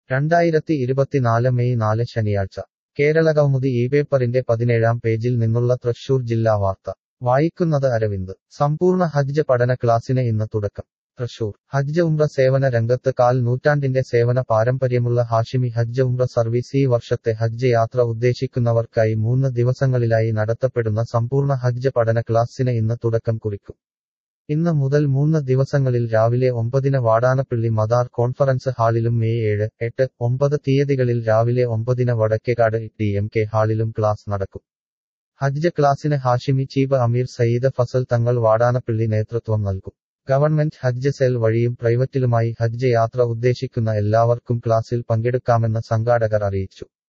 രണ്ടായിരത്തി ഇരുപത്തിനാല് മെയ് നാല് ശനിയാഴ്ച കേരളകൗമുദി ഈ പേപ്പറിന്റെ പതിനേഴാം പേജിൽ നിന്നുള്ള തൃശൂർ ജില്ലാ വാർത്ത വായിക്കുന്നത് അരവിന്ദ് സമ്പൂർണ്ണ ഹജ്ജ് പഠന ക്ലാസിന് ഇന്ന് തുടക്കം തൃശൂർ ഹജ്ജ് ഉംറ സേവന രംഗത്ത് കാൽ നൂറ്റാണ്ടിന്റെ സേവന പാരമ്പര്യമുള്ള ഹാഷിമി ഹജ്ജ് ഉംറ സർവീസ് ഈ വർഷത്തെ ഹജ്ജ് യാത്ര ഉദ്ദേശിക്കുന്നവർക്കായി മൂന്ന് ദിവസങ്ങളിലായി നടത്തപ്പെടുന്ന സമ്പൂർണ്ണ ഹജ്ജ് പഠന ക്ലാസിന് ഇന്ന് തുടക്കം കുറിക്കും ഇന്ന് മുതൽ മൂന്ന് ദിവസങ്ങളിൽ രാവിലെ ഒമ്പതിന് വാടാനപ്പള്ളി മദാർ കോൺഫറൻസ് ഹാളിലും മെയ് ഏഴ് എട്ട് ഒമ്പത് തീയതികളിൽ രാവിലെ ഒമ്പതിന് വടക്കേക്കാട് ടി എം കെ ഹാളിലും ക്ലാസ് നടക്കും ഹജ്ജ് ക്ലാസിന് ഹാഷിമി ചീഫ് അമീർ സയ്യിദ് ഫസൽ തങ്ങൾ വാടാനപ്പള്ളി നേതൃത്വം നൽകും ഗവൺമെന്റ് ഹജ്ജ് സെൽ വഴിയും പ്രൈവറ്റിലുമായി ഹജ്ജ് യാത്ര ഉദ്ദേശിക്കുന്ന എല്ലാവർക്കും ക്ലാസിൽ പങ്കെടുക്കാമെന്ന് സംഘാടകർ അറിയിച്ചു